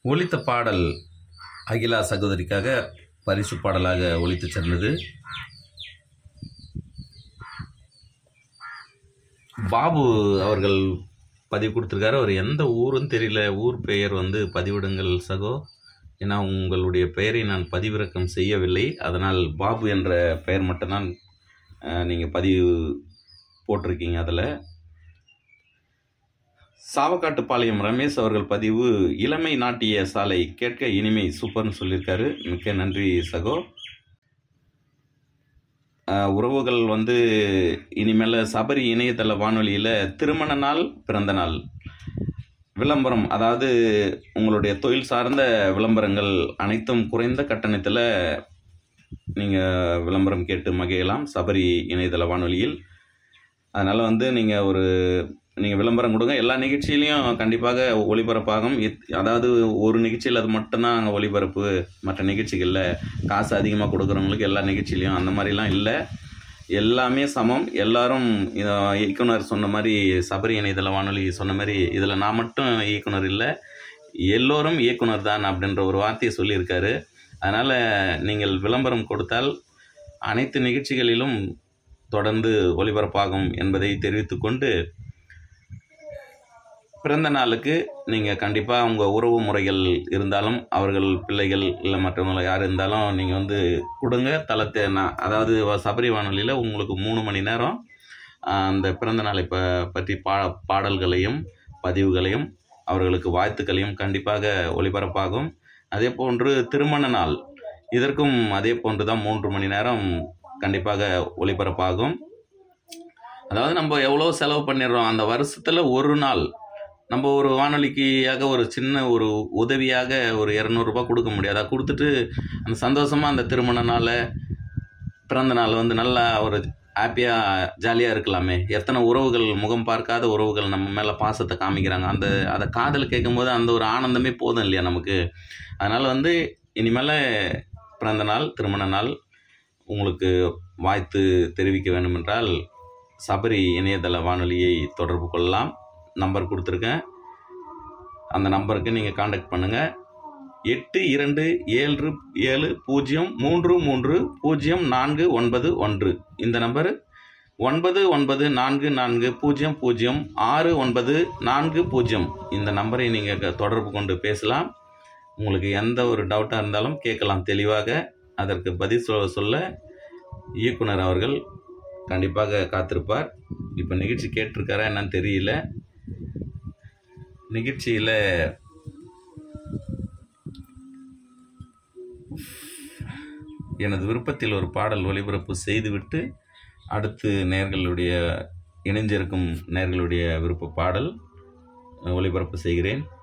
ஒலித்த பாடல் அகிலா சகோதரிக்காக பரிசு பாடலாக ஒலித்து சென்றது பாபு அவர்கள் பதிவு கொடுத்துருக்காரு அவர் எந்த ஊருன்னு தெரியல ஊர் பெயர் வந்து பதிவிடுங்கள் சகோ ஏன்னா உங்களுடைய பெயரை நான் பதிவிறக்கம் செய்யவில்லை அதனால் பாபு என்ற பெயர் மட்டும்தான் நீங்கள் பதிவு போட்டிருக்கீங்க அதில் சாவக்காட்டுப்பாளையம் ரமேஷ் அவர்கள் பதிவு இளமை நாட்டிய சாலை கேட்க இனிமை சூப்பர்னு சொல்லியிருக்காரு மிக்க நன்றி சகோ அஹ், உறவுகள் வந்து இனிமேல் சபரி இணையதள வானொலியில் திருமண நாள் பிறந்த நாள் விளம்பரம் அதாவது உங்களுடைய தொழில் சார்ந்த விளம்பரங்கள் அனைத்தும் குறைந்த கட்டணத்தில் நீங்கள் விளம்பரம் கேட்டு மகிழலாம் சபரி இணையதள வானொலியில் அதனால் வந்து நீங்கள் ஒரு நீங்கள் விளம்பரம் கொடுங்க எல்லா நிகழ்ச்சியிலையும் கண்டிப்பாக ஒளிபரப்பாகும் இத்- அதாவது ஒரு நிகழ்ச்சியில் அது மட்டும்தான் அங்கே ஒளிபரப்பு மற்ற நிகழ்ச்சிகளில் காசு அதிகமாக கொடுக்குறவங்களுக்கு எல்லா நிகழ்ச்சியிலையும் அந்த மாதிரிலாம் இல்லை எல்லாமே சமம் எல்லாரும் இத- இயக்குனர் சொன்ன மாதிரி சபரி இணையதள வானொலி சொன்ன மாதிரி இதில் நான் மட்டும் இயக்குனர் இல்லை எல்லோரும் இயக்குனர் தான் அப்படின்ற ஒரு வார்த்தையை சொல்லியிருக்காரு அதனால் நீங்கள் விளம்பரம் கொடுத்தால் அனைத்து நிகழ்ச்சிகளிலும் தொடர்ந்து ஒளிபரப்பாகும் என்பதை தெரிவித்துக்கொண்டு பிறந்த நாளுக்கு நீங்கள் கண்டிப்பாக உங்கள் உறவு முறைகள் இருந்தாலும் அவர்கள் பிள்ளைகள் இல்லை மற்றவங்க யார் இருந்தாலும் நீங்கள் வந்து கொடுங்க தளத்தை நான் அதாவது வ- சபரி வானொலியில் உங்களுக்கு மூணு மணி நேரம் ஆஹ், அந்த பிறந்த நாளை ப பற்றி பா பாடல்களையும் பதிவுகளையும் அவர்களுக்கு வாழ்த்துக்களையும் கண்டிப்பாக ஒளிபரப்பாகும் அதே போன்று திருமண நாள் இதற்கும் அதே போன்று தான் மூன்று மணி நேரம் கண்டிப்பாக ஒளிபரப்பாகும் அதாவது நம்ம எவ்வளோ செலவு பண்ணிடுறோம் அந்த வருஷத்தில் ஒரு நாள் நம்ம ஒரு வானொலிக்காக ஒரு சின்ன ஒரு உதவியாக ஒரு இரநூறுபா கொடுக்க முடியாது அதை கொடுத்துட்டு அந்த சந்தோஷமாக அந்த திருமண நாளை பிறந்த நாள் வந்து நல்லா ஒரு ஹாப்பியாக ஜாலியாக இருக்கலாமே எத்தனை உறவுகள் முகம் பார்க்காத உறவுகள் நம்ம மேலே பாசத்தை காமிக்கிறாங்க அந்த அதை காதல் கேட்கும்போது அந்த ஒரு ஆனந்தமே போதும் இல்லையா நமக்கு அதனால் வந்து இனிமேல் பிறந்த நாள் திருமண நாள் உங்களுக்கு வாழ்த்து தெரிவிக்க வேண்டுமென்றால் சபரி இணையதள வானொலியை தொடர்பு கொள்ளலாம் நம்பர் கொடுத்துருக்கேன் அந்த நம்பருக்கு நீங்கள் காண்டாக்ட் பண்ணுங்கள் எட்டு இரண்டு ஏழு ஏழு பூஜ்ஜியம் மூன்று மூன்று பூஜ்ஜியம் நான்கு ஒன்பது ஒன்று இந்த நம்பர் ஒன்பது ஒன்பது நான்கு நான்கு பூஜ்ஜியம் பூஜ்ஜியம் ஆறு ஒன்பது நான்கு பூஜ்ஜியம் இந்த நம்பரை நீங்கள் தொடர்பு கொண்டு பேசலாம் உங்களுக்கு எந்த ஒரு டவுட்டாக இருந்தாலும் கேட்கலாம் தெளிவாக அதற்கு பதில் சொல்ல சொல்ல இயக்குனர் அவர்கள் கண்டிப்பாக காத்திருப்பார் இப்போ நிகழ்ச்சி கேட்டிருக்காரா என்னன்னு தெரியல நிகழ்ச்சியில் எனது விருப்பத்தில் ஒரு பாடல் ஒளிபரப்பு செய்துவிட்டு அடுத்து நேர்களுடைய இணைஞ்சிருக்கும் நேர்களுடைய விருப்ப பாடல் ஒளிபரப்பு செய்கிறேன்